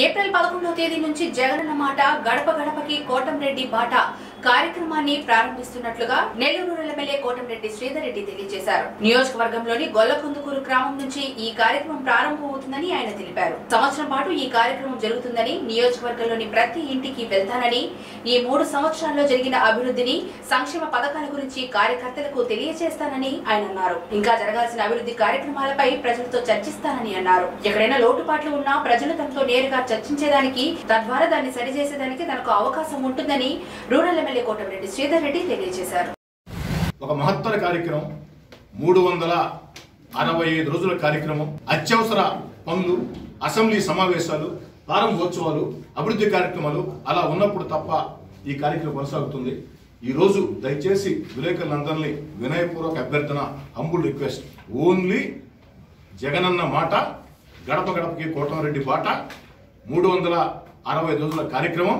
April పదకొండవ తేదీ నుంచి జగనన్న మాట గడప గడపకి కోటంరెడ్డి బాట కార్యక్రమాన్ని ప్రారంభిస్తున్నట్లుగా నెల్లూరు ఎమ్మెల్యే కోటంరెడ్డి శ్రీధర్ రెడ్డి తెలియజేశారు నియోజకవర్గంలోని గొల్లకొందుకూరు గ్రామం నుంచి ఈ కార్యక్రమం ప్రారంభమవుతుందని ఆయన తెలిపారు సంవత్సరం పాటు ఈ కార్యక్రమం జరుగుతుందని నియోజకవర్గంలోని ప్రతి ఇంటికి వెళ్తానని ఈ మూడు సంవత్సరాల్లో జరిగిన అభివృద్ధిని సంక్షేమ పథకాల గురించి కార్యకర్తలకు తెలియజేస్తానని ఆయన అన్నారు ఇంకా జరగాల్సిన అభివృద్ధి కార్యక్రమాలపై ప్రజలతో చర్చిస్తానని అన్నారు ఎక్కడైనా లోటుపాట్లు ఉన్నా ప్రజలు తనతో నేరుగా చర్చించేదానికి తద్వారా దాన్ని సరిచేసేదానికి తనకు అవకాశం ఉంటుందని రూరల్ ఎమ్మెల్యే కోటమిరెడ్డి శ్రీధర్ రెడ్డి తెలియజేశారు ఒక మహత్తర కార్యక్రమం మూడు వందల అరవై ఐదు రోజుల కార్యక్రమం అత్యవసర పనులు అసెంబ్లీ సమావేశాలు ప్రారంభోత్సవాలు అభివృద్ధి కార్యక్రమాలు అలా ఉన్నప్పుడు తప్ప ఈ కార్యక్రమం కొనసాగుతుంది ఈ రోజు దయచేసి విలేకరులందరినీ వినయపూర్వక అభ్యర్థన హంబుల్ రిక్వెస్ట్ ఓన్లీ జగనన్న మాట గడప గడపకి కోటమరెడ్డి బాట మూడు వందల అరవై రోజుల కార్యక్రమం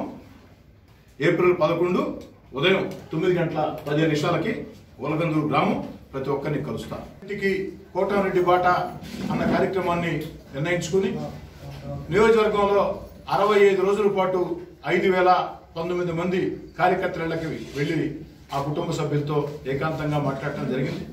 ఏప్రిల్ పదకొండు ఉదయం తొమ్మిది గంటల పదిహేను నిమిషాలకి ఒలగందూరు గ్రామం ప్రతి ఒక్కరిని కలుస్తా ఇంటికి కోటారెడ్డి బాట అన్న కార్యక్రమాన్ని నిర్ణయించుకుని నియోజకవర్గంలో అరవై ఐదు రోజుల పాటు ఐదు వేల పంతొమ్మిది మంది కార్యకర్తలకి వెళ్ళి ఆ కుటుంబ సభ్యులతో ఏకాంతంగా మాట్లాడటం జరిగింది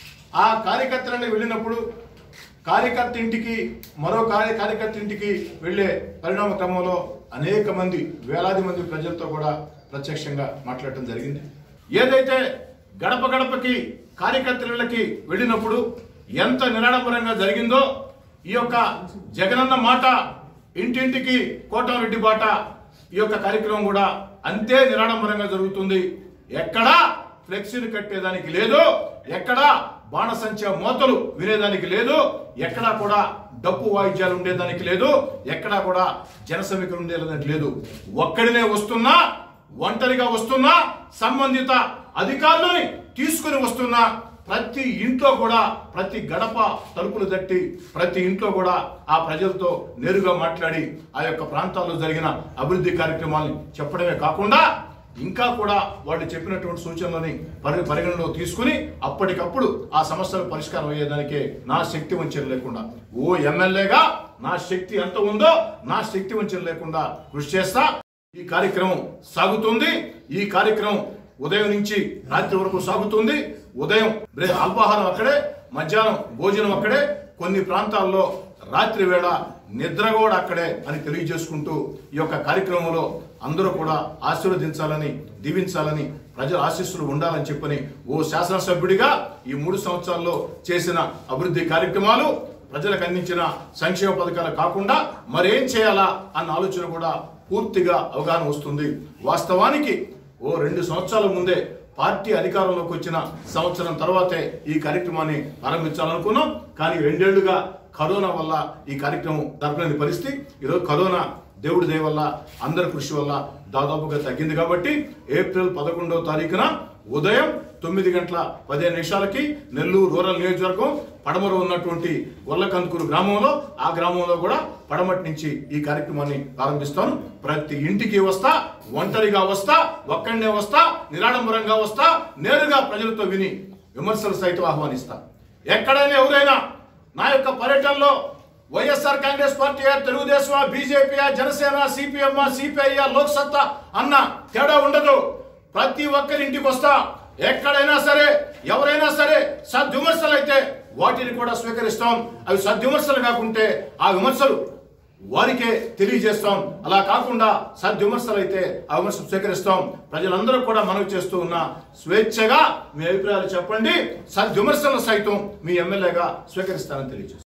ఆ కార్యకర్తలని వెళ్ళినప్పుడు కార్యకర్త ఇంటికి మరో కార్య కార్యకర్త ఇంటికి వెళ్ళే పరిణామ క్రమంలో అనేక మంది వేలాది మంది ప్రజలతో కూడా ప్రత్యక్షంగా మాట్లాడటం జరిగింది ఏదైతే గడప గడపకి కార్యకర్తలకి వెళ్ళినప్పుడు ఎంత నిరాడంబరంగా జరిగిందో ఈ యొక్క జగనన్న మాట ఇంటింటికి కోటరెడ్డి బాట ఈ యొక్క కార్యక్రమం కూడా అంతే నిరాడంబరంగా జరుగుతుంది ఎక్కడా ఫ్లెక్సీలు కట్టేదానికి లేదు ఎక్కడా బాణసంచ మోతలు వినేదానికి లేదు ఎక్కడా కూడా డప్పు వాయిద్యాలు ఉండేదానికి లేదు ఎక్కడా కూడా జనసమికలు ఉండేదానికి లేదు ఒక్కడినే వస్తున్నా ఒంటరిగా వస్తున్నా సంబంధిత అధికారులని తీసుకుని వస్తున్నా ప్రతి ఇంట్లో కూడా ప్రతి గడప తలుపులు తట్టి ప్రతి ఇంట్లో కూడా ఆ ప్రజలతో నేరుగా మాట్లాడి ఆ యొక్క ప్రాంతాల్లో జరిగిన అభివృద్ధి కార్యక్రమాలను చెప్పడమే కాకుండా ఇంకా కూడా వాళ్ళు చెప్పినటువంటి సూచనలని పరి పరిగణలో తీసుకుని అప్పటికప్పుడు ఆ సమస్యలు పరిష్కారం అయ్యేదానికే నా శక్తి వంచన లేకుండా ఓ ఎమ్మెల్యేగా నా శక్తి ఎంత ఉందో నా శక్తి వంచన లేకుండా కృషి చేస్తా ఈ కార్యక్రమం సాగుతుంది ఈ కార్యక్రమం ఉదయం నుంచి రాత్రి వరకు సాగుతుంది ఉదయం బ్రే- అల్పాహారం అక్కడే మధ్యాహ్నం భోజనం అక్కడే కొన్ని ప్రాంతాల్లో రాత్రి వేళ నిద్ర కూడా అక్కడే అని తెలియజేసుకుంటూ ఈ యొక్క కార్యక్రమంలో అందరూ కూడా ఆశీర్వదించాలని దీవించాలని ప్రజల ఆశీస్సులు ఉండాలని చెప్పని ఓ శాసనసభ్యుడిగా ఈ మూడు సంవత్సరాల్లో చేసిన అభివృద్ధి కార్యక్రమాలు ప్రజలకు అందించిన సంక్షేమ పథకాలు కాకుండా మరేం చేయాలా అన్న ఆలోచన కూడా పూర్తిగా అవగాహన వస్తుంది వాస్తవానికి ఓ రెండు సంవత్సరాల ముందే పార్టీ అధికారంలోకి వచ్చిన సంవత్సరం తర్వాతే ఈ కార్యక్రమాన్ని ప్రారంభించాలనుకున్నాం కానీ రెండేళ్లుగా కరోనా వల్ల ఈ కార్యక్రమం జరపలేని పరిస్థితి ఈరోజు కరోనా దేవుడి దయ వల్ల అందరి కృషి వల్ల దాదాపుగా తగ్గింది కాబట్టి ఏప్రిల్ పదకొండవ తారీఖున ఉదయం తొమ్మిది గంటల పదిహేను నిమిషాలకి నెల్లూరు రూరల్ నియోజకవర్గం పడమర ఉన్నటువంటి గొల్లకందుకూరు గ్రామంలో ఆ గ్రామంలో కూడా పడమటి నుంచి ఈ కార్యక్రమాన్ని ప్రారంభిస్తాను ప్రతి ఇంటికి వస్తా ఒంటరిగా వస్తా ఒక్కడనే వస్తా నిరాడంబరంగా వస్తా నేరుగా ప్రజలతో విని విమర్శలు సైతం ఆహ్వానిస్తా ఎక్కడైనా ఎవరైనా నా యొక్క పర్యటనలో YSR Congress party Telugu Desam BJP Janasena CPM CPI Loksatta అన్న తేడా ఉండదు ప్రతి ఒక్కరి ఇంటికి వస్తా ఎక్కడైనా సరే ఎవరైనా సరే సద్విమర్శలు అయితే వాటిని కూడా స్వీకరిస్తాం అవి సద్విమర్శలు కాకుంటే ఆ విమర్శలు వారికే తెలియజేస్తాం అలా కాకుండా సద్విమర్శలు అయితే ఆ విమర్శలు స్వీకరిస్తాం ప్రజలందరూ కూడా మనవి చేస్తూ ఉన్న స్వేచ్ఛగా మీ అభిప్రాయాలు చెప్పండి సద్విమర్శలను సైతం మీ ఎమ్మెల్యేగా స్వీకరిస్తానని తెలియజేస్తాం